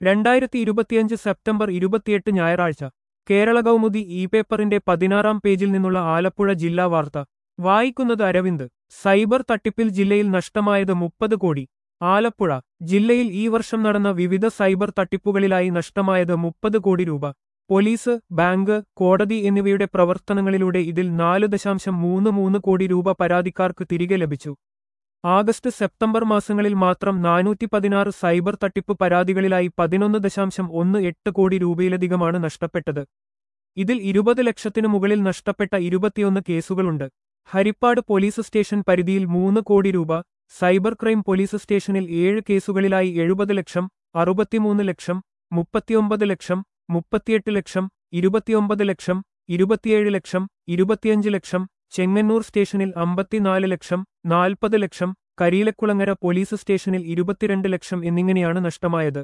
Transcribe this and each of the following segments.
രണ്ടായിരത്തി ഇരുപത്തിയഞ്ച് സെപ്റ്റംബർ ഇരുപത്തിയെട്ട് ഞായറാഴ്ച കേരള കൗമുദി ഇ പേപ്പറിന്റെ പതിനാറാം പേജിൽ നിന്നുള്ള ആലപ്പുഴ ജില്ലാ വാർത്ത വായിക്കുന്നത് അരവിന്ദ് സൈബർ തട്ടിപ്പിൽ ജില്ലയിൽ നഷ്ടമായത് മുപ്പത് കോടി ആലപ്പുഴ ജില്ലയിൽ ഈ വർഷം നടന്ന വിവിധ സൈബർ തട്ടിപ്പുകളിലായി നഷ്ടമായത് മുപ്പത് കോടി രൂപ പോലീസ് ബാങ്ക് കോടതി എന്നിവയുടെ പ്രവർത്തനങ്ങളിലൂടെ ഇതിൽ നാല് ദശാംശം മൂന്ന് മൂന്ന് കോടി രൂപ പരാതിക്കാർക്ക് തിരികെ ലഭിച്ചു ആഗസ്റ്റ് സെപ്റ്റംബർ മാസങ്ങളിൽ മാത്രം നാനൂറ്റി പതിനാറ് സൈബർ തട്ടിപ്പ് പരാതികളിലായി പതിനൊന്ന് ദശാംശം ഒന്ന് എട്ട് കോടി രൂപയിലധികമാണ് നഷ്ടപ്പെട്ടത് ഇതിൽ ഇരുപത് ലക്ഷത്തിനു മുകളിൽ നഷ്ടപ്പെട്ട ഇരുപത്തിയൊന്ന് കേസുകളുണ്ട് ഹരിപ്പാട് പോലീസ് സ്റ്റേഷൻ പരിധിയിൽ മൂന്ന് കോടി രൂപ സൈബർ ക്രൈം പോലീസ് സ്റ്റേഷനിൽ ഏഴ് കേസുകളിലായി എഴുപത് ലക്ഷം അറുപത്തിമൂന്ന് ലക്ഷം മുപ്പത്തിയൊമ്പത് ലക്ഷം മുപ്പത്തിയെട്ട് ലക്ഷം ഇരുപത്തിയൊമ്പത് ലക്ഷം ഇരുപത്തിയേഴ് ലക്ഷം ഇരുപത്തിയഞ്ച് ലക്ഷം ചെങ്ങന്നൂർ സ്റ്റേഷനിൽ അമ്പത്തിനാല് ലക്ഷം നാൽപ്പത് ലക്ഷം കരിയിലക്കുളങ്ങര പോലീസ് സ്റ്റേഷനിൽ ഇരുപത്തിരണ്ട് ലക്ഷം എന്നിങ്ങനെയാണ് നഷ്ടമായത്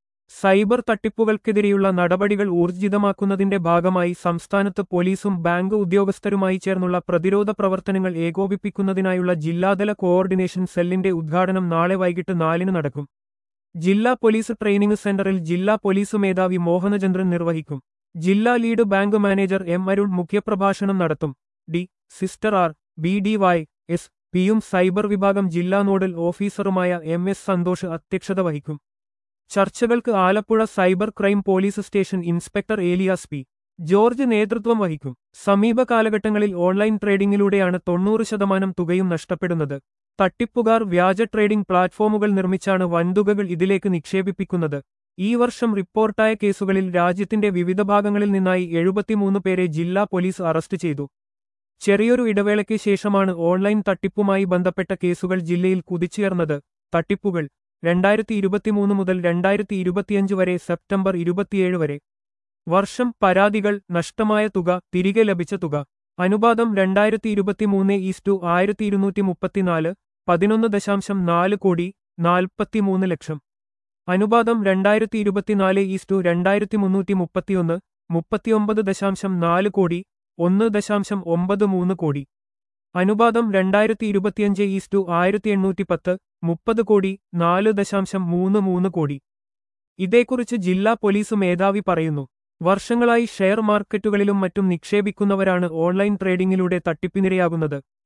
സൈബർ തട്ടിപ്പുകൾക്കെതിരെയുള്ള നടപടികൾ ഊർജിതമാക്കുന്നതിന്റെ ഭാഗമായി സംസ്ഥാനത്ത് പോലീസും ബാങ്ക് ഉദ്യോഗസ്ഥരുമായി ചേർന്നുള്ള പ്രതിരോധ പ്രവർത്തനങ്ങൾ ഏകോപിപ്പിക്കുന്നതിനായുള്ള ജില്ലാതല കോഓർഡിനേഷൻ സെല്ലിന്റെ ഉദ്ഘാടനം നാളെ വൈകിട്ട് നാലിന് നടക്കും ജില്ലാ പോലീസ് ട്രെയിനിംഗ് സെന്ററിൽ ജില്ലാ പോലീസ് മേധാവി മോഹനചന്ദ്രൻ നിർവഹിക്കും ജില്ലാ lead bank manager M Arun മുഖ്യപ്രഭാഷണം നടത്തും ഡി സിസ്റ്റർ R B D Y S പിയും സൈബർ വിഭാഗം ജില്ലാ നോഡൽ ഓഫീസറുമായ എം എസ് സന്തോഷ് അധ്യക്ഷത വഹിക്കും ചർച്ചകൾക്ക് Alappuzha cyber crime police station inspector Elias P George നേതൃത്വം വഹിക്കും സമീപ കാലഘട്ടങ്ങളിൽ ഓൺലൈൻ ട്രേഡിംഗിലൂടെയാണ് തൊണ്ണൂറ് ശതമാനം തുകയും നഷ്ടപ്പെടുന്നത് തട്ടിപ്പുകാർ വ്യാജ ട്രേഡിംഗ് പ്ലാറ്റ്ഫോമുകൾ നിർമ്മിച്ചാണ് വൻതുകകൾ ഇതിലേക്ക് നിക്ഷേപിപ്പിക്കുന്നത് ഈ വർഷം റിപ്പോർട്ടായ കേസുകളിൽ രാജ്യത്തിന്റെ വിവിധ ഭാഗങ്ങളിൽ നിന്നായി എഴുപത്തിമൂന്ന് പേരെ ജില്ലാ പോലീസ് അറസ്റ്റ് ചെയ്തു ചെറിയൊരു ഇടവേളയ്ക്ക് ശേഷമാണ് ഓൺലൈൻ തട്ടിപ്പുമായി ബന്ധപ്പെട്ട കേസുകൾ ജില്ലയിൽ കുതിച്ചുയർന്നത് തട്ടിപ്പുകൾ രണ്ടായിരത്തി ഇരുപത്തിമൂന്ന് മുതൽ രണ്ടായിരത്തി ഇരുപത്തിയഞ്ച് വരെ സെപ്റ്റംബർ ഇരുപത്തിയേഴ് വരെ വർഷം പരാതികൾ നഷ്ടമായ തുക തിരികെ ലഭിച്ച തുക അനുപാതം രണ്ടായിരത്തി ഇരുപത്തിമൂന്ന് ഈസ്റ്റു ആയിരത്തി ഇരുന്നൂറ്റി മുപ്പത്തിനാല് പതിനൊന്ന് ദശാംശം നാല് കോടി നാൽപ്പത്തിമൂന്ന് ലക്ഷം അനുപാതം രണ്ടായിരത്തി ഇരുപത്തിനാല് ഈസ്റ്റു രണ്ടായിരത്തി മുന്നൂറ്റി മുപ്പത്തിയൊന്ന് മുപ്പത്തിയൊമ്പത് ദശാംശം നാല് കോടി ഒന്ന് ദശാംശം ഒമ്പത് മൂന്ന് കോടി അനുപാതം രണ്ടായിരത്തി ഇരുപത്തിയഞ്ച് ഈസ്റ്റു ആയിരത്തി എണ്ണൂറ്റി പത്ത് മുപ്പത് കോടി നാല് ദശാംശം മൂന്ന് മൂന്ന് കോടി ഇതേക്കുറിച്ച് ജില്ലാ പോലീസ് മേധാവി പറയുന്നു വർഷങ്ങളായി ഷെയർ മാർക്കറ്റുകളിലും മറ്റും നിക്ഷേപിക്കുന്നവരാണ് ഓൺലൈൻ ട്രേഡിംഗിലൂടെ തട്ടിപ്പിനിരയാകുന്നത്